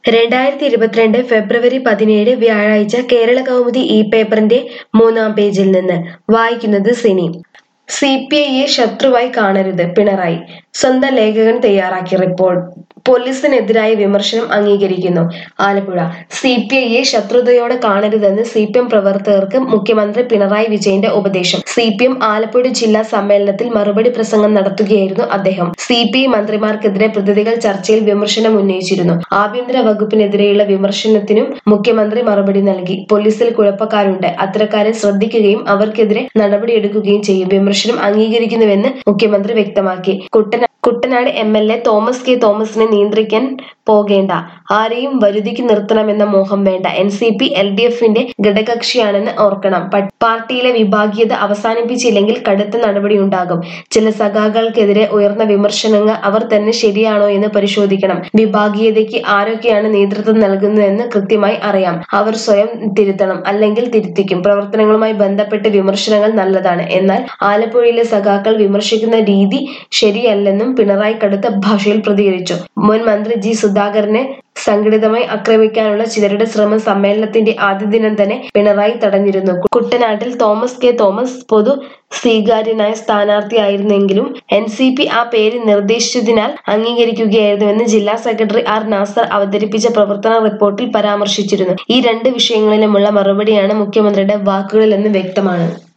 രണ്ടായിരത്തി ഇരുപത്തിരണ്ട് ഫെബ്രുവരി പതിനേഴ് വ്യാഴാഴ്ച കേരള കൗമുദി ഇ പേപ്പറിന്റെ മൂന്നാം പേജിൽ നിന്ന് വായിക്കുന്നത് സിനി സി പി ഐയെ ശത്രുവായി കാണരുത് പിണറായി സ്വന്തം ലേഖകൻ തയ്യാറാക്കിയ റിപ്പോർട്ട് പോലീസിനെതിരായ വിമർശനം അംഗീകരിക്കുന്നു ആലപ്പുഴ സി പി ഐയെ ശത്രുതയോടെ കാണരുതെന്ന് സി പി എം പ്രവർത്തകർക്ക് മുഖ്യമന്ത്രി പിണറായി വിജയന്റെ ഉപദേശം സി പി എം ആലപ്പുഴ ജില്ലാ സമ്മേളനത്തിൽ മറുപടി പ്രസംഗം നടത്തുകയായിരുന്നു അദ്ദേഹം സി പി ഐ മന്ത്രിമാർക്കെതിരെ പ്രതിനിധികൾ ചർച്ചയിൽ വിമർശനം ഉന്നയിച്ചിരുന്നു ആഭ്യന്തര വകുപ്പിനെതിരെയുള്ള വിമർശനത്തിനും മുഖ്യമന്ത്രി മറുപടി നൽകി പോലീസിൽ കുഴപ്പക്കാരുണ്ട് അത്തരക്കാരെ ശ്രദ്ധിക്കുകയും അവർക്കെതിരെ നടപടിയെടുക്കുകയും ചെയ്യും വിമർശനം അംഗീകരിക്കുന്നുവെന്ന് മുഖ്യമന്ത്രി വ്യക്തമാക്കി കുട്ടന Kuttanad M L A Thomas K തോമസിനെ നിയന്ത്രിക്കാൻ പോകേണ്ട ആരെയും വരുതിക്ക് നിർത്തണമെന്ന മോഹം വേണ്ട N C P L D എഫിന്റെ ഘടകകക്ഷിയാണെന്ന് ഓർക്കണം പ- പാർട്ടിയിലെ വിഭാഗീയത അവസാനിപ്പിച്ചില്ലെങ്കിൽ കടുത്ത നടപടിയുണ്ടാകും ചില സഖാക്കൾക്കെതിരെ ഉയർന്ന വിമർശനങ്ങൾ അവർ തന്നെ ശരിയാണോ എന്ന് പരിശോധിക്കണം വിഭാഗീയതയ്ക്ക് ആരൊക്കെയാണ് നേതൃത്വം നൽകുന്നതെന്ന് കൃത്യമായി അറിയാം അവർ സ്വയം തിരുത്തണം അല്ലെങ്കിൽ തിരുത്തിക്കും പ്രവർത്തനങ്ങളുമായി ബന്ധപ്പെട്ട് വിമർശനങ്ങൾ നല്ലതാണ് എന്നാൽ ആലപ്പുഴയിലെ സഖാക്കൾ വിമർശിക്കുന്ന രീതി ശരിയല്ലെന്നും പിണറായി കടുത്ത ഭാഷയിൽ പ്രതികരിച്ചു മുൻ മന്ത്രി ജി സുധാകരനെ സംഘടിതമായി ആക്രമിക്കാനുള്ള ചിലരുടെ ശ്രമം സമ്മേളനത്തിന്റെ ആദ്യ ദിനം തന്നെ പിണറായി തടഞ്ഞിരുന്നു കുട്ടനാട്ടിൽ തോമസ് കെ തോമസ് പൊതു സ്വീകാര്യനായ സ്ഥാനാർത്ഥിയായിരുന്നെങ്കിലും എൻ സി പി ആ പേര് നിർദ്ദേശിച്ചതിനാൽ അംഗീകരിക്കുകയായിരുന്നുവെന്ന് ജില്ലാ സെക്രട്ടറി ആർ നാസർ അവതരിപ്പിച്ച പ്രവർത്തന റിപ്പോർട്ടിൽ പരാമർശിച്ചിരുന്നു ഈ രണ്ട് വിഷയങ്ങളിലുമുള്ള മറുപടിയാണ് മുഖ്യമന്ത്രിയുടെ വാക്കുകളിലെന്ന് വ്യക്തമാണ്